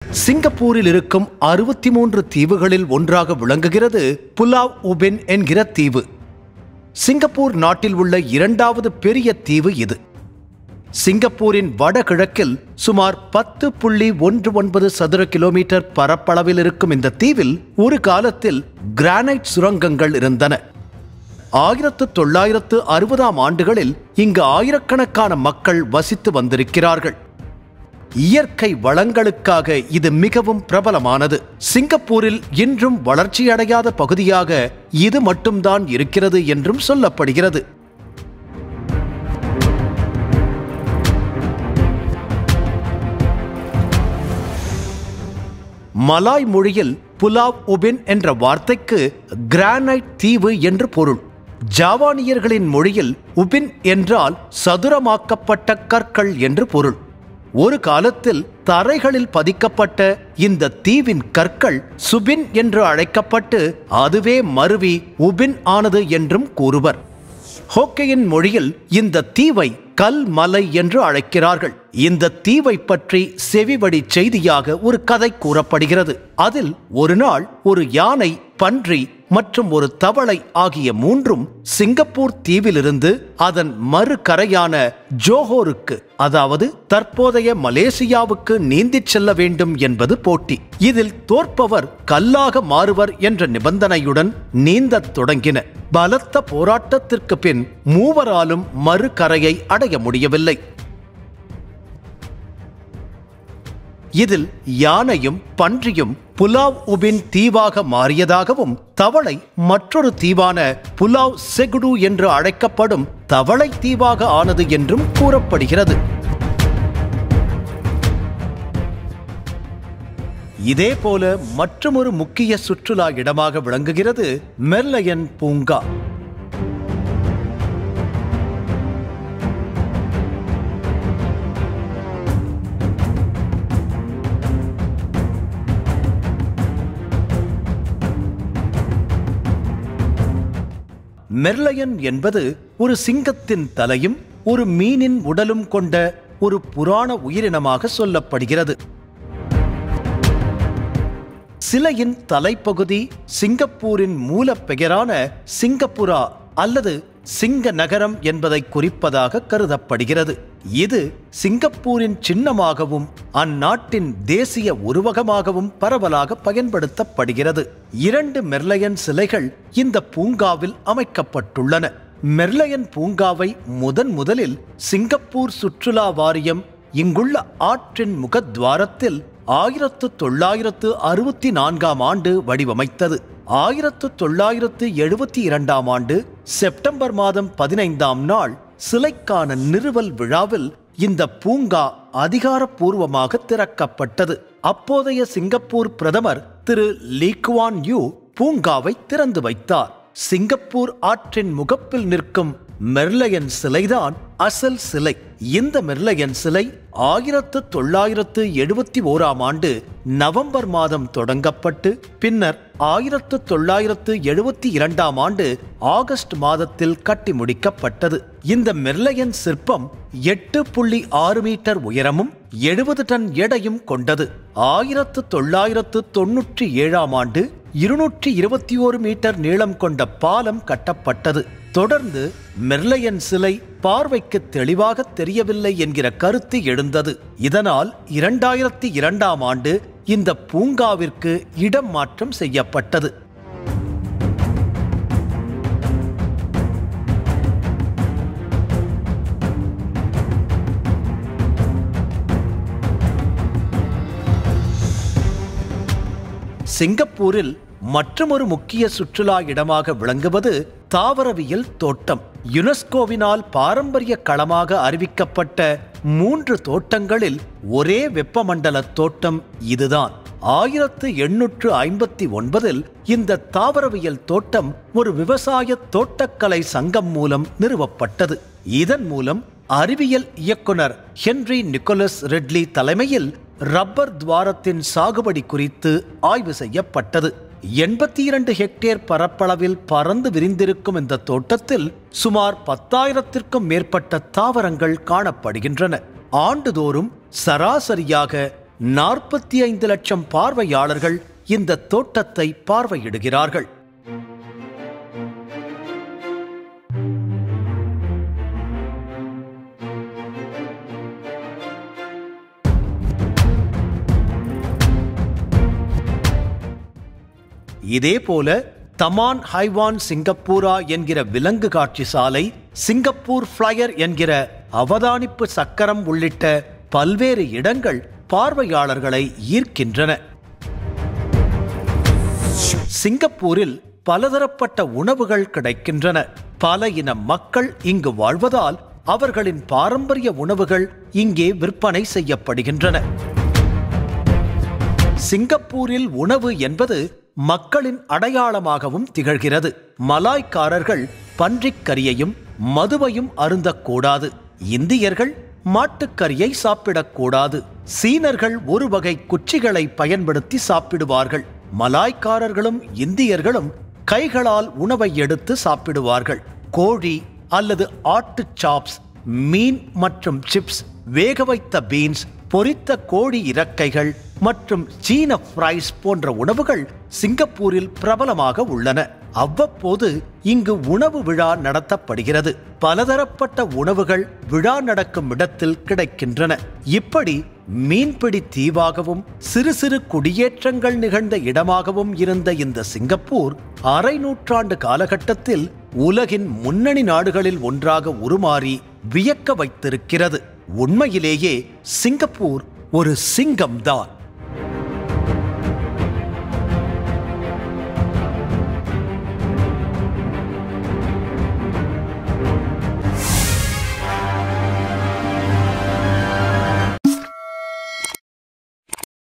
சிங்கப்பூரில் இருக்கும் அறுபத்தி மூன்று தீவுகளில் ஒன்றாக விளங்குகிறது புலாவ் உபென் என்கிற தீவு சிங்கப்பூர் நாட்டில் உள்ள இரண்டாவது பெரிய தீவு இது சிங்கப்பூரின் வடகிழக்கில் சுமார் பத்து புள்ளி ஒன்று ஒன்பது சதுர கிலோமீட்டர் பரப்பளவில் இருக்கும் இந்த தீவில் ஒரு காலத்தில் கிரானைட் சுரங்கங்கள் இருந்தன ஆயிரத்து தொள்ளாயிரத்து அறுபதாம் ஆண்டுகளில் இங்கு ஆயிரக்கணக்கான மக்கள் வசித்து வந்திருக்கிறார்கள் இயற்கை வளங்களுக்காக இது மிகவும் பிரபலமானது சிங்கப்பூரில் இன்றும் வளர்ச்சியடையாத பகுதியாக இது மட்டும்தான் இருக்கிறது என்றும் சொல்லப்படுகிறது மலாய் மொழியில் புலாவ் உபின் என்ற வார்த்தைக்கு கிரானைட் தீவு என்று பொருள் ஜாவானியர்களின் மொழியில் உபின் என்றால் சதுரமாக்கப்பட்ட கற்கள் என்று பொருள் ஒரு காலத்தில் தரைகளில் பதிக்கப்பட்ட இந்த தீவின் கற்கள் சுபின் என்று அழைக்கப்பட்டு அதுவே மருவி உபின் ஆனது என்றும் கூறுவர் ஹோக்கையின் மொழியில் இந்த தீவை கல் மலை என்று அழைக்கிறார்கள் இந்த தீவை பற்றி செவிவடி செய்தியாக ஒரு கதை கூறப்படுகிறது அதில் ஒரு நாள் ஒரு யானை பன்றி மற்றும் ஒரு தவளை ஆகிய மூன்றும் சிங்கப்பூர் தீவிலிருந்து அதன் மறு கரையான ஜோஹோருக்கு அதாவது தற்போதைய மலேசியாவுக்கு நீந்திச் செல்ல வேண்டும் என்பது போட்டி இதில் தோற்பவர் கல்லாக மாறுவர் என்ற நிபந்தனையுடன் நீந்தத் தொடங்கின பலத்த போராட்டத்திற்கு பின் மூவராலும் மறு கரையை அடைய முடியவில்லை இதில் யானையும் பன்றியும் புலாவ் உபின் தீவாக மாறியதாகவும் தவளை மற்றொரு தீவான புலாவ் செகுடு என்று அழைக்கப்படும் தவளை தீவாக ஆனது என்றும் கூறப்படுகிறது இதேபோல மற்றொரு முக்கிய சுற்றுலா இடமாக விளங்குகிறது மெர்லயன் பூங்கா மெர்லயன் என்பது ஒரு சிங்கத்தின் தலையும் ஒரு மீனின் உடலும் கொண்ட ஒரு புராண உயிரினமாக சொல்லப்படுகிறது சிலையின் தலைப்பகுதி சிங்கப்பூரின் மூலப்பெயரான சிங்கப்புரா அல்லது சிங்க நகரம் என்பதை குறிப்பதாக கருதப்படுகிறது இது சிங்கப்பூரின் சின்னமாகவும் அந்நாட்டின் தேசிய உருவகமாகவும் பரவலாக பயன்படுத்தப்படுகிறது இரண்டு மெர்லயன் சிலைகள் இந்த பூங்காவில் அமைக்கப்பட்டுள்ளன மெர்லயன் பூங்காவை முதன் முதலில் சிங்கப்பூர் சுற்றுலா வாரியம் இங்குள்ள ஆற்றின் முகத்வாரத்தில் ஆயிரத்து தொள்ளாயிரத்து அறுபத்தி நான்காம் ஆண்டு வடிவமைத்தது ஆயிரத்து தொள்ளாயிரத்து எழுபத்தி இரண்டாம் ஆண்டு செப்டம்பர் மாதம் பதினைந்தாம் நாள் சிலைக்கான நிறுவல் விழாவில் இந்த பூங்கா அதிகாரப்பூர்வமாக திறக்கப்பட்டது அப்போதைய சிங்கப்பூர் பிரதமர் திரு லீக்வான் யூ பூங்காவை திறந்து வைத்தார் சிங்கப்பூர் ஆற்றின் முகப்பில் நிற்கும் மெர்லயன் சிலைதான் அசல் சிலை இந்த மெர்லயன் சிலை ஆயிரத்து தொள்ளாயிரத்து எழுபத்தி ஓராம் ஆண்டு நவம்பர் மாதம் தொடங்கப்பட்டு பின்னர் ஆயிரத்து தொள்ளாயிரத்து எழுபத்தி இரண்டாம் ஆண்டு ஆகஸ்ட் மாதத்தில் கட்டி முடிக்கப்பட்டது இந்த மெர்லயன் சிற்பம் எட்டு புள்ளி ஆறு மீட்டர் உயரமும் எழுபது டன் எடையும் கொண்டது ஆயிரத்து தொள்ளாயிரத்து தொன்னூற்றி ஏழாம் ஆண்டு இருநூற்றி இருபத்தி ஓரு மீட்டர் நீளம் கொண்ட பாலம் கட்டப்பட்டது தொடர்ந்து மெர்லயன் சிலை பார்வைக்கு தெளிவாக தெரியவில்லை என்கிற கருத்து எழுந்தது இதனால் இரண்டாயிரத்தி இரண்டாம் ஆண்டு இந்த பூங்காவிற்கு இடம் மாற்றம் செய்யப்பட்டது சிங்கப்பூரில் மற்றொரு முக்கிய சுற்றுலா இடமாக விளங்குவது தாவரவியல் தோட்டம் யுனெஸ்கோவினால் பாரம்பரிய களமாக அறிவிக்கப்பட்ட மூன்று தோட்டங்களில் ஒரே வெப்பமண்டல தோட்டம் இதுதான் ஆயிரத்து எண்ணூற்று ஐம்பத்தி ஒன்பதில் இந்த தாவரவியல் தோட்டம் ஒரு விவசாய தோட்டக்கலை சங்கம் மூலம் நிறுவப்பட்டது இதன் மூலம் அறிவியல் இயக்குனர் ஹென்றி நிக்கோலஸ் ரெட்லி தலைமையில் ரப்பர் துவாரத்தின் சாகுபடி குறித்து ஆய்வு செய்யப்பட்டது எண்பத்தி இரண்டு ஹெக்டேர் பரப்பளவில் பறந்து விரிந்திருக்கும் இந்த தோட்டத்தில் சுமார் பத்தாயிரத்திற்கும் மேற்பட்ட தாவரங்கள் காணப்படுகின்றன ஆண்டுதோறும் சராசரியாக நாற்பத்தி ஐந்து லட்சம் பார்வையாளர்கள் இந்த தோட்டத்தை பார்வையிடுகிறார்கள் இதேபோல தமான் ஹைவான் சிங்கப்பூரா என்கிற விலங்கு காட்சி சாலை சிங்கப்பூர் ஃப்ளையர் என்கிற அவதானிப்பு சக்கரம் உள்ளிட்ட பல்வேறு இடங்கள் பார்வையாளர்களை ஈர்க்கின்றன சிங்கப்பூரில் பலதரப்பட்ட உணவுகள் கிடைக்கின்றன பல இன மக்கள் இங்கு வாழ்வதால் அவர்களின் பாரம்பரிய உணவுகள் இங்கே விற்பனை செய்யப்படுகின்றன சிங்கப்பூரில் உணவு என்பது மக்களின் அடையாளமாகவும் திகழ்கிறது மலாய்க்காரர்கள் பன்றிக்கறியையும் மதுவையும் அருந்தக்கூடாது இந்தியர்கள் மாட்டுக்கறியை சாப்பிடக்கூடாது சீனர்கள் ஒரு வகை குச்சிகளை பயன்படுத்தி சாப்பிடுவார்கள் மலாய்க்காரர்களும் இந்தியர்களும் கைகளால் உணவை எடுத்து சாப்பிடுவார்கள் கோழி அல்லது ஆட்டு சாப்ஸ் மீன் மற்றும் சிப்ஸ் வேக வைத்த பீன்ஸ் பொரித்த கோழி இறக்கைகள் மற்றும் சீன ஃப்ரைஸ் போன்ற உணவுகள் சிங்கப்பூரில் பிரபலமாக உள்ளன அவ்வப்போது இங்கு உணவு விழா நடத்தப்படுகிறது பலதரப்பட்ட உணவுகள் விழா நடக்கும் இடத்தில் கிடைக்கின்றன இப்படி மீன்பிடி தீவாகவும் சிறு சிறு குடியேற்றங்கள் நிகழ்ந்த இடமாகவும் இருந்த இந்த சிங்கப்பூர் அரை நூற்றாண்டு காலகட்டத்தில் உலகின் முன்னணி நாடுகளில் ஒன்றாக உருமாறி வியக்க வைத்திருக்கிறது உண்மையிலேயே சிங்கப்பூர் ஒரு சிங்கம்தான்